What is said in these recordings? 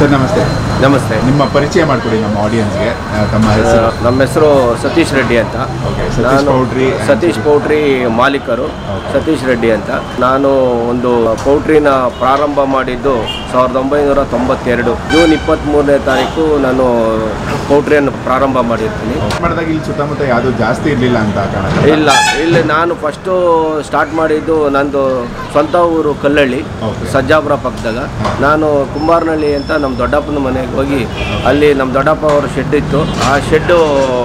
Sir ನಮಸ್ತೆ ನಮಸ್ತೆ ನಿಮ್ಮ ಪರಿಚಯ ಮಾಡಿಕೊಡಿ ನಮ್ಮ ಆಡಿಯನ್ಸ್ಗೆ ತಮ್ಮ ಹೆಸರು ನಮ್ಮ ಹೆಸರು ಸತೀಶ್ ರೆಡ್ಡಿ ಅಂತ Okay, Satish poultry and Satish poultry ಮಾಲೀಕರು Okay. ಸತೀಶ್ ರೆಡ್ಡಿ ಅಂತ ನಾನು ಒಂದು ಪೌಲ್ಟ್ರಿನ ಪ್ರಾರಂಭ ಮಾಡಿದ್ದು ಸಾವಿರದ ಒಂಬೈನೂರ ತೊಂಬತ್ತೆರಡು ಜೂನ್ ಇಪ್ಪತ್ತ್ಮೂರನೇ ತಾರೀಕು ನಾನು ಪೌಲ್ಟ್ರಿಯನ್ನು ಪ್ರಾರಂಭ ಮಾಡಿರ್ತೀನಿ ಮಾಡಿದಾಗ ಇಲ್ಲಿ ಸುತ್ತಮುತ್ತ ಯಾವುದು ಜಾಸ್ತಿ ಇರಲಿಲ್ಲ ಅಂತ ಕಾಣುತ್ತೆ ಇಲ್ಲ ಇಲ್ಲಿ ನಾನು ಫಸ್ಟು ಸ್ಟಾರ್ಟ್ ಮಾಡಿದ್ದು ನಂದು ಸ್ವಂತ ಊರು ಕಲ್ಲಳ್ಳಿ Okay. ಸಜ್ಜಾಪುರ ಪಕ್ಕದಾಗ ನಾನು ಕುಂಬಾರನಹಳ್ಳಿ ಅಂತ ನಮ್ಮ ದೊಡ್ಡಪ್ಪನ ಮನೆಗೆ ಹೋಗಿ ಅಲ್ಲಿ ನಮ್ಮ ದೊಡ್ಡಪ್ಪ ಅವ್ರ ಶೆಡ್ ಇತ್ತು ಆ ಶೆಡ್ಡು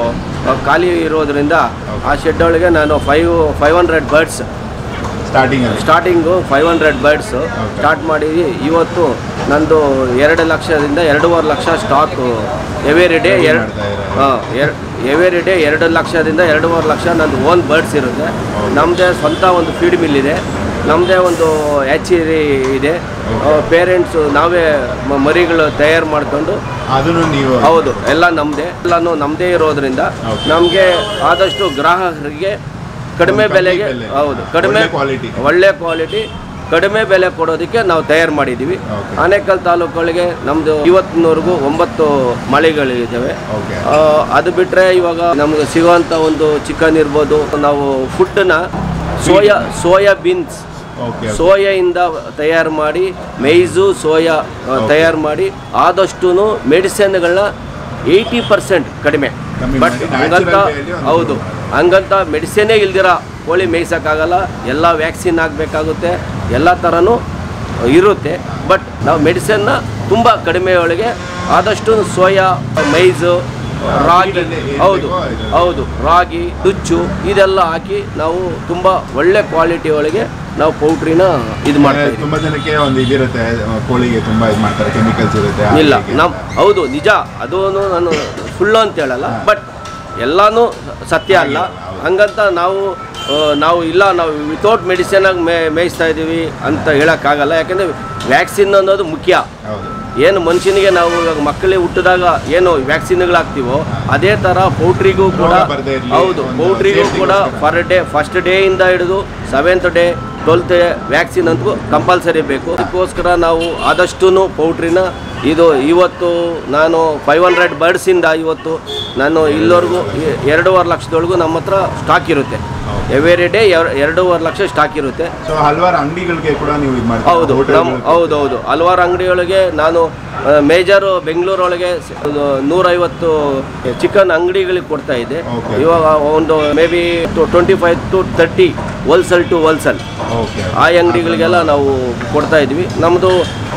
ಖಾಲಿ ಇರೋದ್ರಿಂದ ಆ ಶೆಡ್ ಒಳಗೆ ನಾನು five five hundred birds starting ಅಲ್ಲಿ starting five hundred birds start ಮಾಡಿ ಇವತ್ತು ನಂದು ಎರಡು ಲಕ್ಷದಿಂದ ಎರಡೂವರೆ ಲಕ್ಷ ಸ್ಟಾಕು ಎವ್ರಿ ಡೇ ಎರಡು ಮಾಡ್ತಾ ಇದ್ದಾರೆ. ಹಾಂ ಎವ್ರಿ ಡೇ ಎರಡು ಲಕ್ಷದಿಂದ ಎರಡೂವರೆ ಲಕ್ಷ ನಂದು ಓನ್ ಬರ್ಡ್ಸ್ ಇರುತ್ತೆ ನಮ್ಮದೇ ಸ್ವಂತ ಒಂದು ಫೀಡ್ ಮಿಲ್ ಇದೆ ನಮ್ಮದೇ ಒಂದು ಹ್ಯಾಚರಿ ಇದೆ ಪೇರೆಂಟ್ಸು ನಾವೇ ಮ- ಮರಿಗಳು ತಯಾರು ಮಾಡ್ಕೊಂಡು ಅದನ್ನು ನೀವು ಹೌದು ಎಲ್ಲ ನಮ್ಮದೇ ಎಲ್ಲನೂ ನಮ್ಮದೇ ಇರೋದ್ರಿಂದ Okay. ನಮಗೆ ಆದಷ್ಟು ಗ್ರಾಹಕರಿಗೆ ಕಡಿಮೆ ಒಂದು ಕಮ್ಮಿ ಬೆಲೆಗೆ ಬೆಲೆ. ಹೌದು ಕಡಿಮೆ ಒಳ್ಳೆ quality. ಒಳ್ಳೆ ಕ್ವಾಲಿಟಿ ಕಡಿಮೆ ಬೆಲೆ ಕೊಡೋದಕ್ಕೆ ನಾವು ತಯಾರು ಮಾಡಿದ್ದೀವಿ Okay. ಆನೇಕಲ್ ತಾಲೂಕುಗಳಿಗೆ ನಮ್ಮದು ಇವತ್ತಿನವರೆಗೂ ಒಂಬತ್ತು ಮಳೆಗಳಿದ್ದಾವೆ ಓಕೆ ಆ, ಅದು ಬಿಟ್ಟರೆ ಇವಾಗ ನಮಗೆ ಸಿಗುವಂಥ ಒಂದು ಚಿಕನ್ ಇರ್ಬೋದು ನಾವು ಫುಡ್ಡನ್ನ ಸೋಯಾ ಸೋಯಾ ಬೀನ್ಸ್ ಓಕೆ ಸೋಯಾಯಿಂದ ತಯಾರು ಮಾಡಿ ಮೇಯ್ಸು ಸೋಯಾ ಆ, ತಯಾರು ಮಾಡಿ ಆದಷ್ಟು ಮೆಡಿಸಿನ್ಗಳನ್ನ ಏಯ್ಟಿ ಪರ್ಸೆಂಟ್ ಕಡಿಮೆ ಕಮ್ಮಿ ಬಟ್ ಮಾಡಿ, ಹಂಗಂತ natural way ಅಲ್ಲಿ ಒಂದು ಹೌದು ಹಂಗಂತ ಮೆಡಿಸಿನೇ ಇಲ್ದಿರ ಕೋಳಿ ಮೇಯ್ಸೋಕ್ಕಾಗಲ್ಲ ಎಲ್ಲ ವ್ಯಾಕ್ಸಿನ್ ಆಗಬೇಕಾಗುತ್ತೆ ಎಲ್ಲ ಥರನೂ ಇರುತ್ತೆ ಬಟ್ ನಾವು ಮೆಡಿಸಿನ್ನ ತುಂಬ ಕಡಿಮೆ ಒಳಗೆ ಆದಷ್ಟು ಸೋಯಾ ಮೈಸು ರಾಗಿ ರಾಗಿಯಲ್ಲಿ ಏನ್ ಹೌದು ಬೇಕೋ ಇದು. ಹೌದು ರಾಗಿ ನುಚ್ಚು ಇದೆಲ್ಲ ಹಾಕಿ ನಾವು ತುಂಬ ಒಳ್ಳೆ ಕ್ವಾಲಿಟಿ ಒಳಗೆ ನಾವು ಪೌಲ್ಟ್ರಿನ ಇದು ಮಾಡ್ತಾ ಇದ್ದೀವಿ ತುಂಬಾ ಜನಕ್ಕೆ ಒಂದು ಇದಿರುತ್ತೆ ಆ, ಕೋಳಿಗೆ ತುಂಬಾ ಇದು ಮಾಡ್ತಾರೆ ಕೆಮಿಕಲ್ಸ್ ಇರುತ್ತೆ ಹಾಗೆ ಇಲ್ಲ ಹೀಗೆ. ನಮ್ ಹೌದು ನಿಜ ಅದೂ ನಾನು ಸುಳ್ಳು ಅಂತ ಹೇಳಲ್ಲ ಬಟ್ ಎಲ್ಲಾನು ಸತ್ಯ ಅಲ್ಲ ಹೌದು. ಹಂಗಂತ ನಾವು ಆ, ನಾವು ಇಲ್ಲ ನಾವು ವಿತೌಟ್ ಮೆಡಿಸಿನಾಗಿ ಮೇ ಮೇಯಿಸ್ತಾ ಇದ್ದೀವಿ ಅಂತ ಹೇಳೋಕ್ಕಾಗಲ್ಲ ಯಾಕೆಂದರೆ ವ್ಯಾಕ್ಸಿನ್ ಅನ್ನೋದು ಮುಖ್ಯ ಹೌದು ಏನು ಮನುಷ್ಯನಿಗೆ ನಾವು ಇವಾಗ ಮಕ್ಕಳಿಗೆ ಹುಟ್ಟಿದಾಗ ಏನು ವ್ಯಾಕ್ಸಿನ್ಗಳಾಗ್ತೀವೋ ಅದೇ ಥರ ಪೌಲ್ಟ್ರಿಗೂ ಕೂಡ ರೋಗ ಬರ್ದೇ ಇರ್ಲಿ, ಹೌದು ಒಂದು ಪೌಲ್ಟ್ರಿಗೂ ಕೂಡ safetyಗೋಸ್ಕರ. ಫರ್ ಡೇ ಫಸ್ಟ್ ಡೇಯಿಂದ ಹಿಡಿದು ಸೆವೆಂತ್ ಡೇ ಟ್ವೆಲ್ತ್ ವ್ಯಾಕ್ಸಿನ್ ಅಂತೂ ಕಂಪಲ್ಸರಿ ಬೇಕು ಅದಕ್ಕೋಸ್ಕರ ನಾವು ಆದಷ್ಟು ಪೌಲ್ಟ್ರಿನ ಇದು ಇವತ್ತು ನಾನು ಫೈವ್ ಹಂಡ್ರೆಡ್ ಬರ್ಡ್ಸಿಂದ ಇವತ್ತು ನಾನು ಇಲ್ಲಿವರೆಗೂ ಎ- ಎರಡೂವರೆ ಲಕ್ಷದೊಳಗೂ ನಮ್ಮ ಹತ್ರ ಸ್ಟಾಕ್ ಇರುತ್ತೆ ಎವ್ರಿ ಡೇ ಎರಡೂವರೆ ಲಕ್ಷ ಸ್ಟಾಕ್ ಇರುತ್ತೆ ಸೊ ಹಲವಾರು ಅಂಗಡಿಗಳಿಗೆ ಕೂಡ ನೀವು ಇದು ಮಾಡ್ತೀರಾ ಹೌದು Hotel ನಮ್ಮ ಗಳಿಗೆ. ಹೌದು ಹೌದು ಹಲವಾರು ಅಂಗಡಿಯೊಳಗೆ ನಾನು ಮೇಜರು ಬೆಂಗಳೂರೊಳಗೆ ಸ- ಒಂದು ನೂರೈವತ್ತು ಚಿಕನ್ ಅಂಗಡಿಗಳಿಗೆ ಕೊಡ್ತಾ ಇದ್ದೆ Okay. ಇವಾಗ ಒಂದು maybe twenty five to thirty wholesale to wholesale okay ಆ ಅಂಗಡಿಗಳಿಗೆಲ್ಲ ನಾವು ಕೊಡ್ತಾ ಇದ್ವಿ ನಮ್ಮದು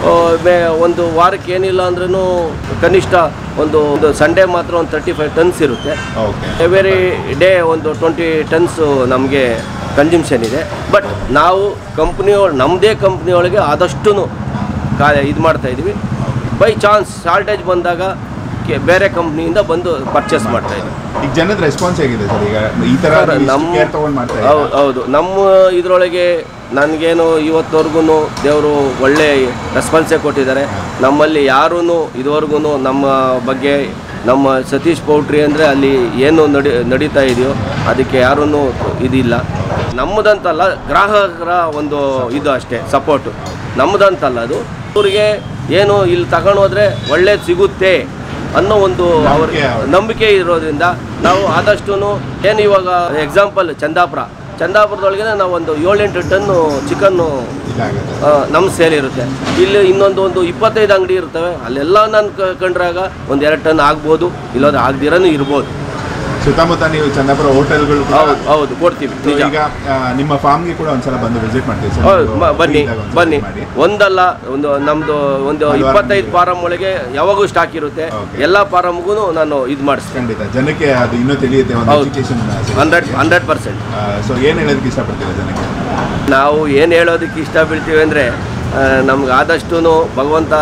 ಒಂದು ವಾರಕ್ಕೆ ಏನಿಲ್ಲ ಅಂದ್ರೂ ಕನಿಷ್ಠ ಒಂದು ಒಂದು ಸಂಡೇ ಮಾತ್ರ ಒಂದು ತರ್ಟಿ ಫೈವ್ ಟನ್ಸ್ ಇರುತ್ತೆ ಓಕೆ ಎವ್ರಿ ಡೇ ಒಂದು ಟ್ವೆಂಟಿ ಟನ್ಸು ನಮಗೆ ಕನ್ಸ್ಯೂಮ್ಷನ್ ಇದೆ ಬಟ್ ನಾವು ಕಂಪ್ನಿ ನಮ್ಮದೇ ಕಂಪ್ನಿಯೊಳಗೆ ಆದಷ್ಟು ಕಾ ಇದು ಮಾಡ್ತಾ ಇದ್ವಿ ಬೈ ಚಾನ್ಸ್ ಶಾರ್ಟೇಜ್ ಬಂದಾಗ ಕೆ- ಬೇರೆ ಕಂಪ್ನಿಯಿಂದ ಬಂದು ಪರ್ಚೇಸ್ ಮಾಡ್ತಾ ಇದ್ವಿ ಈಗ ಜನದ ರೆಸ್ಪಾನ್ಸ್ ಹೇಗಿದೆ ಸರ್ ಈಗ ಈ ತರ ಸರ್, ನಮ್ಮ ಕೇರ್ ತಗೊಂಡ್ ಮಾಡ್ತಾ ಇದ್ದೀರಾ? ಹೌದು ಹೌದು ನಮ್ಮ ಇದರೊಳಗೆ ನನಗೇನು ಇವತ್ತವರೆಗೂ ದೇವರು ಒಳ್ಳೆ ರೆಸ್ಪಾನ್ಸೇ ಕೊಟ್ಟಿದ್ದಾರೆ ನಮ್ಮಲ್ಲಿ ಯಾರೂ ಇದುವರೆಗೂ ನಮ್ಮ ಬಗ್ಗೆ ನಮ್ಮ ಸತೀಶ್ ಪೌಲ್ಟ್ರಿ ಅಂದರೆ ಅಲ್ಲಿ ಏನು ನಡಿ ನಡೀತಾ ಇದೆಯೋ ಅದಕ್ಕೆ ಯಾರೂ ಇದಿಲ್ಲ ನಮ್ಮದಂತಲ್ಲ ಗ್ರಾಹಕರ ಒಂದು ಇದು ಅಷ್ಟೇ ಸಪೋರ್ಟು ನಮ್ಮದಂತಲ್ಲ ಅದು ಅವ್ರಿಗೆ ಏನು ಇಲ್ಲಿ ತಗೊಂಡು ಹೋದ್ರೆ ಒಳ್ಳೇದು ಸಿಗುತ್ತೆ ಅನ್ನೋ ಒಂದು ಅವ್ರ ನಂಬಿಕೆ ಅವ್ರಿಗೆ. ನಂಬಿಕೆ ಇರೋದ್ರಿಂದ ನಾವು ಆದಷ್ಟು ಏನು ಇವಾಗ ಎಕ್ಸಾಂಪಲ್ ಚಂದಾಪುರ ಚಂದಾಪುರದೊಳಗೆ ನಾವು ಒಂದು ಏಳೆಂಟು ಟನ್ನು ಚಿಕನ್ನು ಇದಾಗುತ್ತೆ ನಮ್ಮ ಸೇಲ್ ಇರುತ್ತೆ ಇಲ್ಲಿ ಇನ್ನೊಂದು ಒಂದು ಇಪ್ಪತ್ತೈದು ಅಂಗಡಿ ಇರ್ತವೆ ಅಲ್ಲೆಲ್ಲ ನಾನು ಕ- ಕಂಡ್ರಾಗ ಒಂದು ಎರಡು ಟನ್ ಆಗ್ಬೋದು ಇಲ್ಲಾಂದ್ರೆ ಆಗದಿರನೂ ಇರ್ಬೋದು ಸುತ್ತಮುತ್ತ ನೀವು ಚಂದಾಪುರ ಹೋಟೆಲ್ಗಳು ಕೂಡ ಹೌದು ಹೌದು ಕೊಡ್ತೀವಿ So, ನಿಜ ಈಗ ಆ, ನಿಮ್ಮ ಫಾರ್ಮ್ಗೆ ಕೂಡ ಒಂದ್ಸಲ ಬಂದು ವಿಸಿಟ್ ಮಾಡ್ತೀವಿ ಸರ್ ಹೌದು ನೀವು ಮ- ಬನ್ನಿ free ಇದ್ದಾಗ ಒಂದ್ಸಲ ಬನ್ನಿ ಮಾಡಿ. ಒಂದಲ್ಲ ಒಂದು ನಮ್ಮದು ಒಂದು ಹಲವಾರು ಇಪ್ಪತ್ತೈದು ಅಂಗಡಿ. ಫಾರಮ್ ಒಳಗೆ ಯಾವಾಗೂ ಸ್ಟಾಕ್ ಇರುತ್ತೆ Okay. ಎಲ್ಲ ಫಾರಮ್ಗೂ ನಾನು ಇದು ಮಾಡಿಸ್ತೇನೆ ಖಂಡಿತ ಜನಕ್ಕೆ ಅದು ಇನ್ನೂ ತಿಳಿಯುತ್ತೆ ಒಂದು ಹೌದು. Education hundred hundred percent so ಏನು ಹೇಳೋದಕ್ಕೆ ಇಷ್ಟಪಡ್ತೀರಾ ಜನಕ್ಕೆ ನಾವು ಏನು ಹೇಳೋದಕ್ಕೆ ಇಷ್ಟ ಬೀಳ್ತೀವಿ ಅಂದರೆ ನಮ್ಗೆ ಆದಷ್ಟು ಭಗವಂತ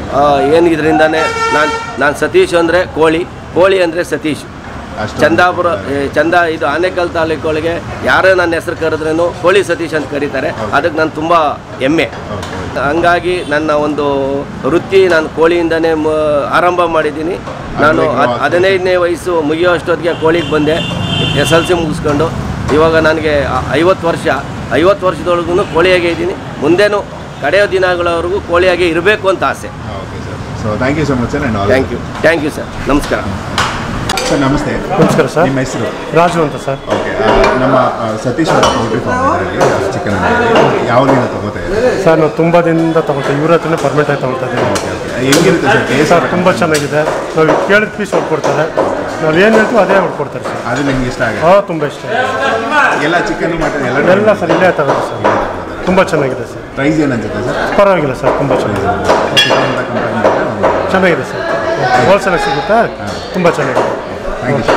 ಏನು ಇದರಿಂದಾನೆ ನಾನು ನಾನು ಸತೀಶ್ ಅಂದರೆ ಕೋಳಿ ಕೋಳಿ ಅಂದರೆ ಸತೀಶ್ ಅಷ್ಟು ಚಂದಾಪುರ ಏ, ಚಂದ ಇದು ಆನೇಕಲ್ ತಾಲೂಕೊಳಗೆ ಯಾರೇ ನನ್ನ ಹೆಸರು ಕರೆದ್ರೇನು ಕೋಳಿ ಸತೀಶ್ ಅಂತ ಕರೀತಾರೆ ಅದಕ್ಕೆ ನಾನು ತುಂಬ ಹೆಮ್ಮೆ ಓಕೆ ಹಂಗಾಗಿ ನನ್ನ ಒಂದು ವೃತ್ತಿ ನಾನು ಕೋಳಿಯಿಂದನೇ ಮ- ಆರಂಭ ಮಾಡಿದ್ದೀನಿ ನಾನು ಹದ್- ಹದಿನೈದನೇ ವಯಸ್ಸು ಮುಗಿಯೋ ಅಷ್ಟೊತ್ತಿಗೆ ಕೋಳಿಗೆ ಬಂದೆ ಎಸ್ ಎಲ್ ಸಿ ಮುಗಿಸ್ಕೊಂಡು ಇವಾಗ ನನಗೆ ಐವತ್ತು ವರ್ಷ ಐವತ್ತು ವರ್ಷದೊಳಗೂ ಕೋಳಿಯಾಗೇ ಇದ್ದೀನಿ ಮುಂದೇನು ಕಡೆಯೋ ದಿನಗಳವರೆಗೂ ಕೋಳಿಯಾಗೆ ಇರಬೇಕು ಅಂತ ಆಸೆ okay sir so thank you so much sir and all thank you thank you sir ನಮಸ್ಕಾರ ಸರ್ ನಮಸ್ತೆ ನಮಸ್ಕಾರ ಸರ್ ನಿಮ್ಮ ಹೆಸರು ರಾಜು ಅಂತ ಸರ್ ಓಕೆ ನಮ್ಮ ಆ, ಸತೀಶ್ ಅವರ ಪೌಲ್ಟ್ರಿ ಫಾರ್ಮ್ ಇದರಲ್ಲಿ ಚಿಕನ್ ಯಾವಾಗಿಂದ ತಗೋತಾ ಇದ್ದಾರೆ ಸರ್ ನಾವು ತುಂಬ ದಿನದಿಂದ ತಗೊಳ್ತೀವಿ ಇವ್ರ ಹತ್ರನೇ ಪರ್ಮಿಟ್ ಆಗಿ ತಗೊಳ್ತಾ ಇದ್ದೀವಿ ಓಕೆ ಓಕೆ ಹೆಂಗಿರುತ್ತೆ ಸರ್ ಟೇಸ್ಟ್ ಸರ್ ತುಂಬ ಚೆನ್ನಾಗಿದೆ ನಾವು ಕೇಳಿದ ಪೀಸ್ ಹೊಡ್ಕೊಡ್ತಾರೆ ನಾವು ಏನು ಹೇಳ್ತೀವಿ ಅದೇ ಹೊಡ್ಕೊಡ್ತಾರೆ ಸರ್ ಅದು ನಿಮ್ಗೆ ಇಷ್ಟ ಆಗುತ್ತೆ ಹಾಂ ತುಂಬ ಇಷ್ಟ ಎಲ್ಲ ಚಿಕನ್ ಮಟನ್ ಎಲ್ಲ ಎಲ್ಲ ಸರ್ ಇಲ್ಲೇ ತಗೋದು ಸರ್ ತುಂಬ ಚೆನ್ನಾಗಿದೆ ಸರ್ ಪ್ರೈಸ್ ಏನು ಅನ್ಸುತ್ತೆ ಸರ್ ಪರವಾಗಿಲ್ಲ ಸರ್ ತುಂಬ ಚೆನ್ನಾಗಿದೆ ಚಿಕನ್ ಅಂತ ಕಂಪೇರ್ ಮಾಡಿದ್ರೆ ಒಂದು ಚೆನ್ನಾಗಿದೆ ಸರ್ ಹೋಲ್ಸೇಲಾಗಿ ಸಿಗುತ್ತಾ ತುಂಬ ಚೆನ್ನಾಗಿದೆ ಥ್ಯಾಂಕ್ ಯು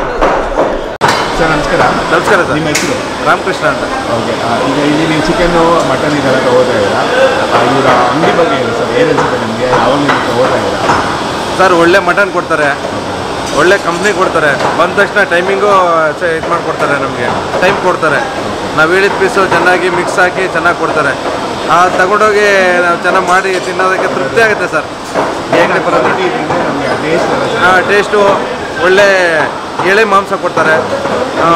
ಸರ್ ನಮಸ್ಕಾರ ನಮಸ್ಕಾರ ಸರ್ ನಿಮ್ಮ ಹೆಸರು ರಾಮಕೃಷ್ಣ ಅಂತ ಓಕೆ ಈಗ ಇಲ್ಲಿ ನೀವು ಚಿಕನ್ನು ಮಟನ್ ಇದೆಲ್ಲ ತಗೋತಾ ಇದ್ದೀರಾ ಆ, ಇವರ ಅಂಗಡಿ ಬಗ್ಗೆ ಹೇಳಿ ಸರ್ ಏನು ಅನ್ಸುತ್ತೆ ನಿಮಗೆ ಯಾವಾಗ ನೀವು ತಗೋತಾ ಇದ್ದೀರಾ ಸರ್ ಒಳ್ಳೆ ಮಟನ್ ಕೊಡ್ತಾರೆ ಒಳ್ಳೆ ಕಂಪ್ನಿ ಕೊಡ್ತಾರೆ ಬಂದ ತಕ್ಷಣ ಟೈಮಿಂಗು ಇದು ಮಾಡಿಕೊಡ್ತಾರೆ ನಮಗೆ ಟೈಮ್ ಕೊಡ್ತಾರೆ ನಾವು ಹೇಳಿದ ಪೀಸು ಚೆನ್ನಾಗಿ ಮಿಕ್ಸ್ ಹಾಕಿ ಚೆನ್ನಾಗಿ ಕೊಡ್ತಾರೆ ಆ ತಗೊಂಡೋಗಿ ನಾವು ಚೆನ್ನಾಗಿ ಮಾಡಿ ತಿನ್ನೋದಕ್ಕೆ ತೃಪ್ತಿ ಆಗುತ್ತೆ ಸರ್ ಹೇಗೆ ಬರೋದು ಕ್ವಾಲಿಟಿ ಇದೆ ನಮಗೆ ಟೇಸ್ಟ್ ಎಲ್ಲ ಚೆನ್ನಾಗಿ ಟೇಸ್ಟು ಒಳ್ಳೆ ಎಳೆ ಮಾಂಸ ಕೊಡ್ತಾರೆ ಆ,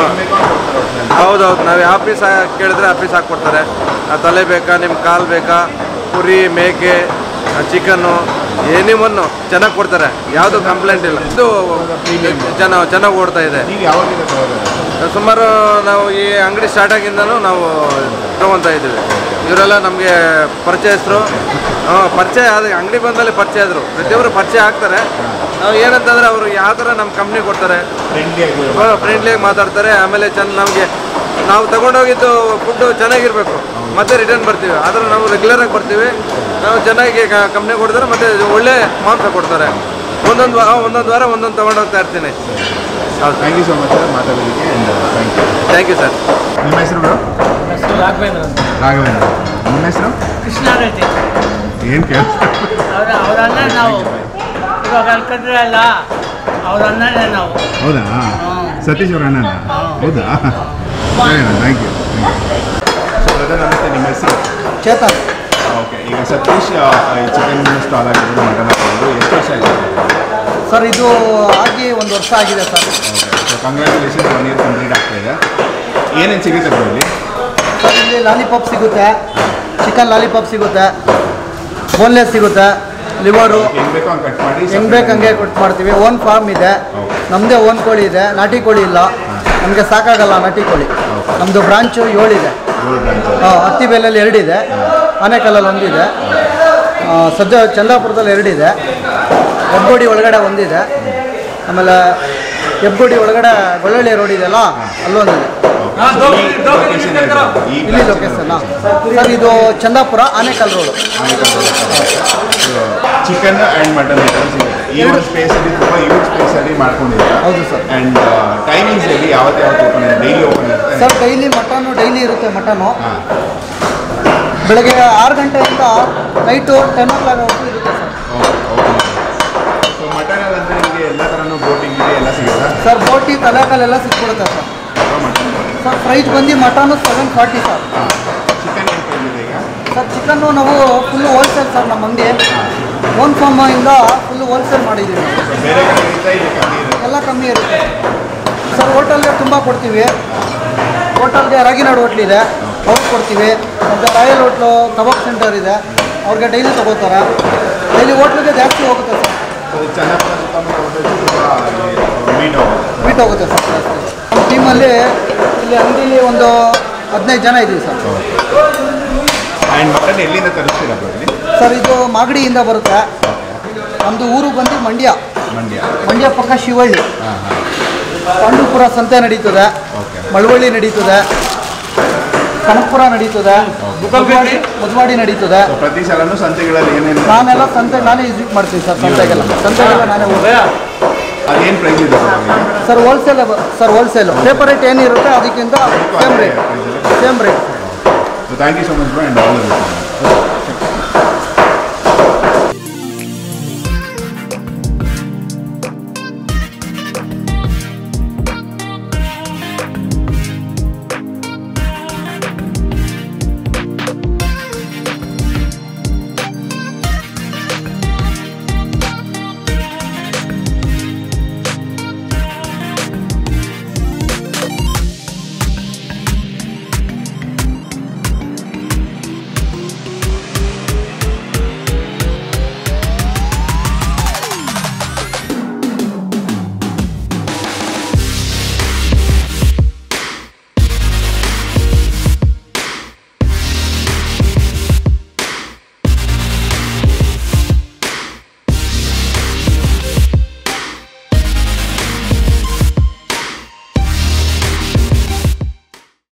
ಹೌದೌದು ನಾವು ಯಾವ ಪೀಸ್ ಕೇಳಿದ್ರೆ ಆ ಪೀಸ್ ಹಾಕ್ಕೊಡ್ತಾರೆ ಆ ತಲೆ ಬೇಕಾ ನಿಮ್ಮ ಕಾಲು ಬೇಕಾ ಕುರಿ ಮೇಕೆ ಚಿಕನ್ನು ಎನಿವನ್ನು ಚೆನ್ನಾಗಿ ಕೊಡ್ತಾರೆ ಯಾವುದು ಕಂಪ್ಲೇಂಟ್ ಇಲ್ಲ ಇದು ಚೆನ್ನಾಗಿ ಚೆನ್ನಾಗಿ ಓಡ್ತಾ ಇದೆ ನೀವು ಯಾವಾಗಿಂದ ತಗೋತಾ ಇದ್ದೀರಾ ಸುಮಾರು ನಾವು ಈ ಅಂಗಡಿ ಸ್ಟಾರ್ಟ್ ಆಗಿಂದನೂ ನಾವು ತೊಗೊತಾ ಇದ್ದೀವಿ ಇವರೆಲ್ಲ ನಮಗೆ ಪರಿಚಯಸ್ಥರು ಹಾಂ ಪರಿಚಯ ಆದ ಅಂಗಡಿ ಬಂದಲ್ಲಿ ಪರಿಚಯ ಆದರು ಪ್ರತಿಯೊಬ್ಬರು ಪರಿಚಯ ಆಗ್ತಾರೆ ನಾವು ಏನಂತಂದ್ರೆ ಅವರು ಯಾವ ಥರ ನಮ್ಮ ಕಂಪ್ನಿ ಕೊಡ್ತಾರೆ ಫ್ರೆಂಡ್ಲಿ ಆಗಿ ಫ್ರೆಂಡ್ಲಿಯಾಗಿ ಮಾತಾಡ್ತಾರೆ ಆಮೇಲೆ ಚೆನ್ನ ನಮಗೆ ನಾವು ತಗೊಂಡೋಗಿದ್ದು ಫುಡ್ಡು ಚೆನ್ನಾಗಿರಬೇಕು ಮತ್ತೆ ರಿಟರ್ನ್ ಬರ್ತೀವಿ ಆದ್ರೆ ನಾವು ರೆಗ್ಯುಲರಾಗಿ ಬರ್ತೀವಿ ನಾವು ಚೆನ್ನಾಗಿ ಕಂಪ್ನಿ ಕೊಡ್ತಾರೆ ಮತ್ತು ಒಳ್ಳೆ ಮಾಂಸ ಕೊಡ್ತಾರೆ ಒಂದೊಂದು ವಾ ಒಂದೊಂದು ವಾರ ಒಂದೊಂದು ತೊಗೊಂಡೋಗ್ತಾ ಇರ್ತೀನಿ ಹೌದು thank you so much sir ಮಾತಾಡೋದಕ್ಕೆ and thank you thank you sir ನಿಮ್ಮ ಹೆಸರು ಬ್ರೋ ರಾಘವೇಂದ್ರ ಅಂತ ರಾಘವೇಂದ್ರ ನಿಮ್ಮ ಹೆಸರು ಕೃಷ್ಣಾರೆಡ್ಡಿ ಏನು ಕೇಳ ಅವ್ರ ಅವ್ರ ಅಣ್ಣ ನಾವು ಇವಾಗ ಅಲ್ಕಂದ್ರೆ ಅಲ್ಲ ಅವ್ರ ಅಣ್ಣನೇ ನಾವು ಹೌದಾ ಸತೀಶ್ ಅವ್ರ ಅಣ್ಣನ ಹೌದಾ ಸರಿ ಥ್ಯಾಂಕ್ ಯು ಸೊ ಬ್ರದರ್ ನಮಸ್ತೆ ನಿಮ್ಮ ಹೆಸರು ಚೇತನ್ ಓಕೆ ಈಗ ಸತೀಶ್ ಚಿಕನ್ ಸ್ಟಾಲ್ ಆಗಿರೋದು ಮಟನ್ ಹಾಕೋದು ಎಷ್ಟು ವರ್ಷ ಆಗಿದೆ ಸರ್ ಇದು ಆಗಿ ಒಂದು ವರ್ಷ ಆಗಿದೆ sir okay so congratulation one year complete ಆಗ್ತಾ ಇದೆ ಏನೇನು ಸಿಗುತ್ತೆ ಬ್ರೋ ಇಲ್ಲಿ ಸರ್ ಇಲ್ಲಿ ಲಾಲಿಪಾಪ್ ಸಿಗುತ್ತೆ ಚಿಕನ್ ಲಾಲಿಪಾಪ್ ಸಿಗುತ್ತೆ ಬೋನ್ಲೆಸ್ ಸಿಗುತ್ತೆ ಲಿವರು ಹೆಂಗೆ ಬೇಕೋ ಹಂಗೆ ಕಟ್ ಮಾಡಿ ಹೆಂಗೆ ಬೇಕು ಹಂಗೆ ಕೊಟ್ಟು ಮಾಡ್ತೀವಿ ಓನ್ ಫಾರ್ಮ್ ಇದೆ ನಮ್ಮದೇ ಓನ್ ಕೋಳಿ ಇದೆ ನಾಟಿ ಕೋಳಿ ಇಲ್ಲ ನಮಗೆ ಸಾಕಾಗಲ್ಲ ನಾಟಿ ಕೋಳಿ ನಮ್ಮದು ಬ್ರಾಂಚು ಏಳಿದೆ ಏಳು ಬ್ರಾಂಚ್ ಹಾಂ ಹತ್ತಿಬೇಲಲ್ಲಿ ಎರಡಿದೆ ಆನೆಕಲ್ಲಲ್ಲಿ ಒಂದಿದೆ ಆ, ಸದ್ಯ ಚಂದಾಪುರದಲ್ಲಿ ಎರಡಿದೆ ಹೆಬ್ಗೋಡಿ ಒಳಗಡೆ ಒಂದಿದೆ ಆಮೇಲೆ ಹೆಬ್ಗೋಡಿ ಒಳಗಡೆ ಗೊಳ್ಳಳ್ಳಿ ರೋಡ್ ಇದೆಯಲ್ಲ ಅಲ್ಲೊಂದಿದೆ ಇಲ್ಲಿ ಲೊಕೇಶನ್ ಸರ್ ಇದು Chandapura Anekal road chicken and mutton item ಸಿಗುತ್ತೆ ಈ ಒಂದು ಸ್ಪೇಸಲ್ಲಿ ತುಂಬ ಯೂಸ್ ಸ್ಪೇಸಲ್ಲಿ ಮಾಡ್ಕೊಂಡಿದ್ದಾರೆ ಹೌದು ಸರ್ ಆ್ಯಂಡ್ ಟೈಮಿಂಗ್ಸ್ ಹೇಳಿ ಯಾವತ್ತು ಯಾವತ್ತು ಓಪನ್ ಇದೆ ಡೈಲಿ ಓಪನ್ ಇರುತ್ತೆ ಸರ್ ಡೈಲಿ ಮಟನ್ನು ಡೈಲಿ ಇರುತ್ತೆ ಮಟನ್ನು ಹಾಂ ಬೆಳಗ್ಗೆ ಆರು ಗಂಟೆಯಿಂದ ನೈಟು ಟೆನ್ ಓ ಕ್ಲಾಕ್ ಇರುತ್ತೆ ಸರ್ ಓಕೆ ಓಕೆ ಸೊ ಮಟನಲ್ಲಿ ಅಂದರೆ ನಿಮಗೆ ಎಲ್ಲ ಥರನೂ ಬೋಟಿಂಗ್ ಇದೆ ಎಲ್ಲ ಸಿಗುತ್ತಾ ಸರ್ ಬೋಟಿ ತಲೆಕಾಲೆಲ್ಲ ಸಿಕ್ಬಿಡುತ್ತೆ ಸರ್ ಮಟನ್ ಸರ್ ಪ್ರೈಸ್ ಬಂದು ಮಟನ್ನು ಸೆವೆನ್ ಫಾರ್ಟಿ ಸರ್ ಹಾಂ ಚಿಕನ್ ಏನು ಪ್ರೈಸ್ ಇದೆ ಈಗ ಸರ್ ಚಿಕನ್ನು ನಾವು ಫುಲ್ಲು ಹೋಲ್ಸೇಲ್ ಸರ್ ನಮ್ಮ ಅಂಗಡಿ ಓನ್ ಫಾರ್ಮ್ ಇಂದ ಫುಲ್ಲು ಹೋಲ್ಸೇಲ್ ಮಾಡಿದ್ದೀವಿ ನಾವು. ಸೊ ಬೇರೆ ಕಡೆಗಿಂತ ಇಲ್ಲಿ ಕಮ್ಮಿ ಇರುತ್ತೆ ಎಲ್ಲ ಕಮ್ಮಿ ಇರುತ್ತೆ ಸರ್ ಹೋಟೆಲ್ಗೆ ತುಂಬ ಕೊಡ್ತೀವಿ ಹೋಟೆಲ್ಗೆ ರಾಗಿನಾಡು ಹೋಟ್ಲಿದೆ ಅವ್ರಿಗೆ ಕೊಡ್ತೀವಿ ಮತ್ತು ರಾಯಲ್ ಹೋಟ್ಲು ಕಬಾಬ್ ಸೆಂಟರ್ ಇದೆ ಅವ್ರಿಗೆ ಡೈಲಿ ತಗೋತಾರೆ ಡೈಲಿ ಹೋಟ್ಲಿಗೆ ಜಾಸ್ತಿ ಹೋಗುತ್ತೆ ಸರ್ ಸೊ ಚನ್ನಪುರ ಸುತ್ತಮುತ್ತ ಹೋಟೆಲ್ಸ್ ತುಂಬ ಮೀಟ್ ಹೋಗುತ್ತೆ ಮೀಟ್ ಹೋಗುತ್ತೆ ಸರ್ ಜಾಸ್ತಿ ನಮ್ಮ ಟೀಮಲ್ಲಿ ಇಲ್ಲಿ ಅಂಗಡಿಲಿ ಒಂದು ಹದಿನೈದು ಜನ ಇದ್ದೀವಿ ಸರ್ ಆ್ಯಂಡ್ ಮಟನ್ ಎಲ್ಲಿಂದ ತರಿಸ್ತೀರಾ bro ಇಲ್ಲಿ ಸರ್ ಇದು ಮಾಗಡಿಯಿಂದ ಬರುತ್ತೆ ನಮ್ಮದು ಊರು ಬಂದು ಮಂಡ್ಯ ಮಂಡ್ಯ ಮಂಡ್ಯ ಪಕ್ಕ ಶಿವಳ್ಳಿ ಹಾಂ ಹಾಂ ಪಾಂಡವಪುರ ಸಂತೆ ನಡೀತದೆ ಓಕೆ ಮಳವಳ್ಳಿ ನಡೀತದೆ ಕನಕಪುರ ನಡೀತದೆ ಮುದ್ವಾಡಿ ಮುದ್ವಾಡಿ ನಡೀತದೆ ಸೊ ಪ್ರತಿ ಸಲನೂ ಸಂತೆಗಳಲ್ಲಿ ಏನೇನು ನಾನೆಲ್ಲ ಸಂತೆ ನಾನೇ ವಿಸಿಟ್ ಮಾಡ್ತೀನಿ ಸರ್ ಸಂತೆಗೆಲ್ಲ ಸಂತೆಗೆಲ್ಲ ನಾನೇ ಹೋಗಿ ಅದೇನು ಪ್ರೈಸ್ ಇದೆ bro ಇಲ್ಲಿ? Sir wholesale sir wholesale paper rate ಏನಿರುತ್ತೆ ಅದಕ್ಕಿಂತ same rate same rate so thank you so much bro and all the best